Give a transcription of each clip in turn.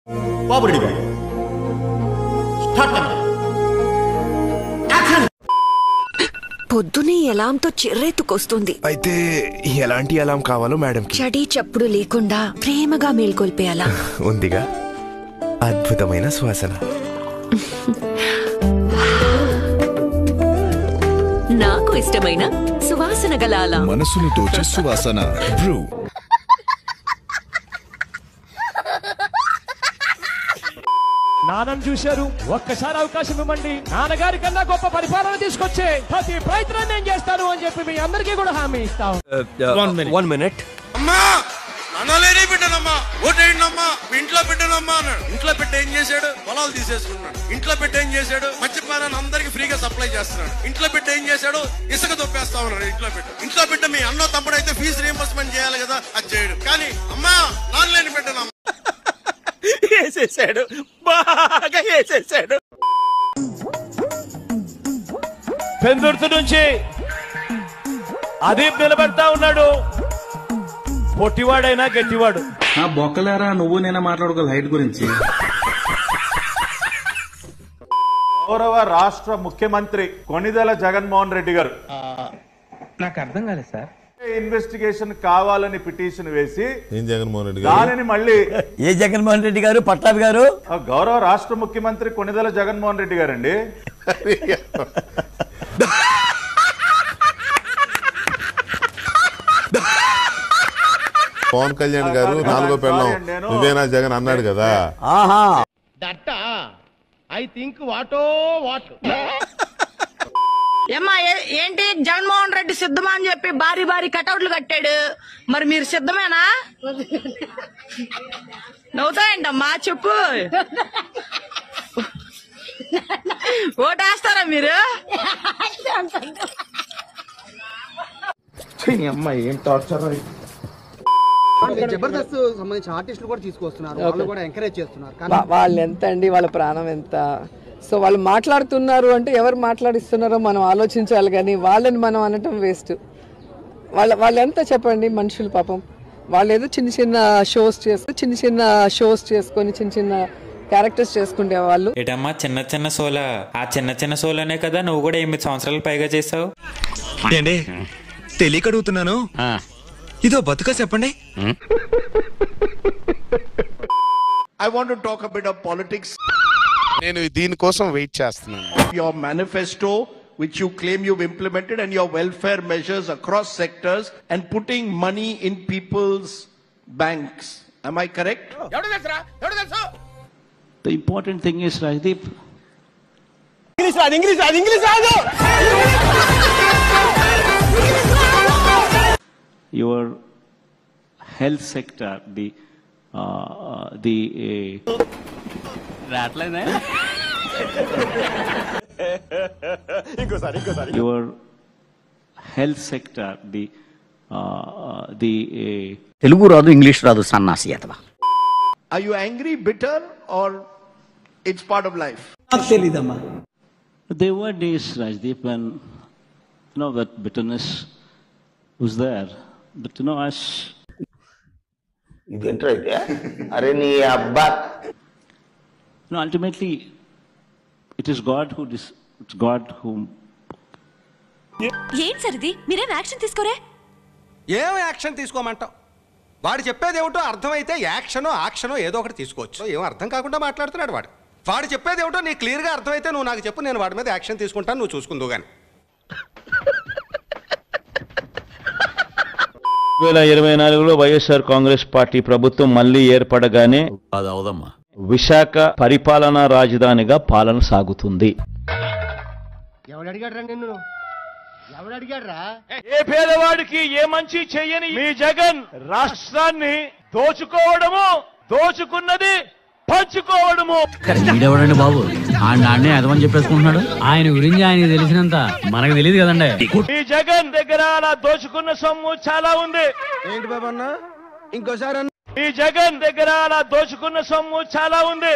బాబు ready గారు start camera action పొద్దునే ఎలాంతో చిర్రెత్తుకొస్తుంది అయితే ఎలాంటి అలాం కావాలో మేడంకి చడి చప్పుడు లేకుండా ప్రేమగా మేల్కొల్పేయాలా ఉందిగా అద్భుతమైన శ్వాసన నాకు ఇష్టమైన సువాసన గల అలా మనసును దోచే సువాసన బ్రూ నాన్నను చూశారు ఒక్కసారి అవకాశం ఇవ్వండి నాన్నగారి కన్నా గొప్ప పరిపాలన తీసుకొచ్చే ప్రతి ప్రయత్నం నేను చేస్తాను అని చెప్పి మీ అందరికీ కూడా హామీ ఇస్తాం వన్ మినిట్ అమ్మా అనలేని బిడ్డనమ్మా ఓటేయండమ్మా మీ ఇంట్లో బిడ్డనమ్మా అన్నాడు ఇంట్లో బిడ్డ ఏం చేశాడు పొలాలు తీసేసుకున్నాడు ఇంట్లో బిడ్డ ఏం చేశాడు మద్యపానాన్ని అందరికి ఫ్రీగా సప్లై చేస్తున్నాడు ఇంట్లో బిడ్డ ఏం చేశాడు ఇసుక దొప్పేస్తా ఉన్నాడు ఇంట్లో బిడ్డ ఇంట్లో బిడ్డ మీ అన్నో తమ్ముడు అయితే ఫీజు రీఎంబర్స్మెంట్ చేయాలి కదా అది చేయడు కానీ అమ్మా నాన్నలేని బిడ్డనమ్మా వేసేసాడు బాగా వేసేసాడు పెందుర్తి నుంచి అదీప్ నిలబెడతా ఉన్నాడు పొట్టివాడైనా గట్టివాడు ఆ బొక్కలేరా నువ్వు నేను మాట్లాడుకో హైట్ గురించి గౌరవ రాష్ట్ర ముఖ్యమంత్రి కొనిదెల జగన్మోహన్ రెడ్డి గారు నాకు అర్థం కాలేదు సార్ ఇన్వెస్టిగేషన్ కావాలని పిటిషన్ వేసి ఏం జగన్మోహన్ రెడ్డి దానిని మళ్ళీ ఏ జగన్మోహన్ రెడ్డి గారు పట్టాభి గారు ఆ గౌరవ రాష్ట్ర ముఖ్యమంత్రి కొనిదెల జగన్మోహన్ రెడ్డి గారండి పవన్ కళ్యాణ్ గారు నాలుగో పెళ్ళం నేను- నువ్వేనా జగన్ అన్నాడు కదా ఆహా ఏమ్మా ఏ- ఏంటి జగన్మోహన్ రెడ్డి సిద్ధమా అని చెప్పి భారీ భారీ కటౌట్లు కట్టాడు మరి మీరు సిద్ధమేనా నవ్వుతాయంటమ్మా చెప్పు ఓటేస్తారా మీరు జబర్దస్త్ సంబంధించిన ఆర్టిస్టులు కూడా తీసుకొస్తున్నారు వాళ్ళు కూడా ఎంకరేజ్ చేస్తున్నారు కానీ వా- వాళ్ళు ఎంత అండి వాళ్ళ ప్రాణం ఎంత సో వాళ్ళు మాట్లాడుతున్నారు అంటే ఎవరు మాట్లాడిస్తున్నారో మనం ఆలోచించాలి కానీ వాళ్ళని మనం అనటం వేస్ట్ వాళ్ళ వాళ్ళు ఎంత చెప్పండి మనుషులు పాపం వాళ్ళు ఏదో చిన్న చిన్న షోస్ చేస్తూ చిన్న చిన్న షోస్ చేసుకొని చిన్న చిన్న క్యారెక్టర్స్ చేసుకుంటే వాళ్ళు ఏటమ్మా చిన్న చిన్న సోల ఆ చిన్న చిన్న సోలనే కదా నువ్వు కూడా ఎనిమిది సంవత్సరాలు పైగా చేసావు ఏంటి తెలియక అడుగుతున్నాను ఇదో బతుక చెప్పండి I want talk a bit of politics నేను దీనికోసం వెయిట్ చేస్తున్నాను your manifesto which you claim you've implemented and your welfare measures across sectors and putting money in people's banks. Am I correct? The important thing is Rajdeep. English రాదు English రాదు English రాదు your health sector, the uh, uh, the uh, your health sector, the uh, uh, the uh, Telugu రాదు English రాదు సన్నాసి అతవా Are you angry, bitter, or it's part of life? there were days, Rajdeep, when you know that bitterness was there, but you know as ఇదేంటైతే అరే నీ అబ్బా you know, ultimately, it is God who dis- it's God whom ఏం సరిది మీరేం action తీసుకోరే ఏం action తీసుకోమంటావు వాడు చెప్పేది ఏమిటో అర్థమైతే యాక్షనో యాక్షనో ఏదో ఒకటి తీసుకోవచ్చు ఏం అర్థం కాకుండా మాట్లాడుతున్నాడు వాడు వాడు చెప్పేది ఏమిటో నీకు క్లియర్గా అర్థమైతే నువ్వు నాకు చెప్పు నేను వాడి మీద యాక్షన్ తీసుకుంటాను నువ్వు చూసుకుందువు కానీ వేల ఇరవై నాలుగులో వైఎస్ఆర్ కాంగ్రెస్ పార్టీ ప్రభుత్వం మళ్లీ ఏర్పడగానే అది అవదమ్మా విశాఖ పరిపాలనా రాజధానిగా పాలన సాగుతుంది ఎవడు అడిగాడు నిన్ను ఎవడు అడిగాడు ఏ పేదవాడికి ఏ మంచి చెయ్యని మీ జగన్ రాష్ట్రాన్ని దోచుకోవడము దోచుకున్నది పంచుకోవడము వీడెవడండి బాబు ఆ నాన్నే అదమని చెప్పేసుకుంటున్నాడు ఆయన గురించి ఆయన తెలిసినంత మనకు తెలియదు కదండి మీ జగన్ దగ్గర అలా దోచుకున్న సొమ్ము చాలా ఉంది ఏంటి బాబు అన్న ఇంకోసారి మీ జగన్ దగ్గర అలా దోచుకున్న సొమ్ము చాలా ఉంది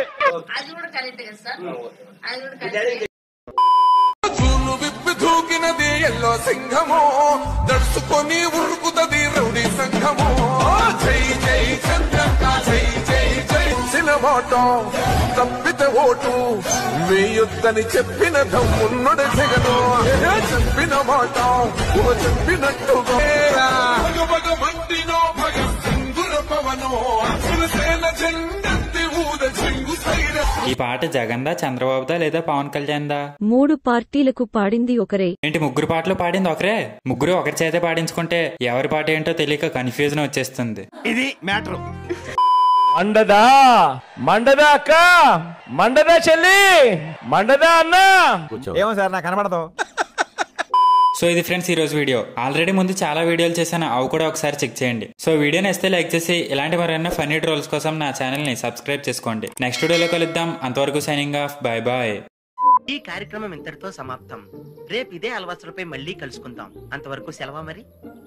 విప్పి దూకినది ఎల్లో సింహము దడుచుకొని ఉరుకుతది రౌడీ సంఘము జై జై చంద్రక్క జై జై జై మాట తప్పితే ఓటు వేయొద్దని చెప్పిన దమ్మున్నడు జగను చెప్పిన మాట ఓ చెప్పినట్టుగా భగ మంటినో భగ సింగుర పవనో అసుర సేన జెండెత్తి ఊద చెంగు సైర ఈ పాట జగన్దా చంద్రబాబుదా లేదా పవన్ కళ్యాణ్దా మూడు పార్టీలకు పాడింది ఒకరే ఏంటి ముగ్గురు పాటలు పాడింది ఒకరే ముగ్గురు ఒకరి చేతే పాడించుకుంటే ఎవరి పాట ఏంటో తెలియక కన్ఫ్యూజన్ వచ్చేస్తుంది ఇది మ్యాటర్ మండదా మండదా అక్క మండదా చెల్లి మండదా అన్నా ఏమో సార్ నాకు కనబడదు సో ఇది ఫ్రెండ్స్ ఈ రోజు వీడియో ఆల్రెడీ ముందు చాలా వీడియోలు చేశాను అవి కూడా ఒకసారి చెక్ చేయండి సో వీడియోని ఇస్తే లైక్ చేసి ఇలాంటి మరెన్నో ఫన్నీ ట్రోల్స్ కోసం నా ఛానల్ ని సబ్స్క్రైబ్ చేసుకోండి నెక్స్ట్ వీడియోలో కలుద్దాం అంతవరకు సైనింగ్ ఆఫ్ బాయ్ బాయ్ ఈ కార్యక్రమం ఇంతటితో సమాప్తం రేపు ఇదే అలవాసులపై మళ్ళీ కలుసుకుందాం అంతవరకు సెలవా మరి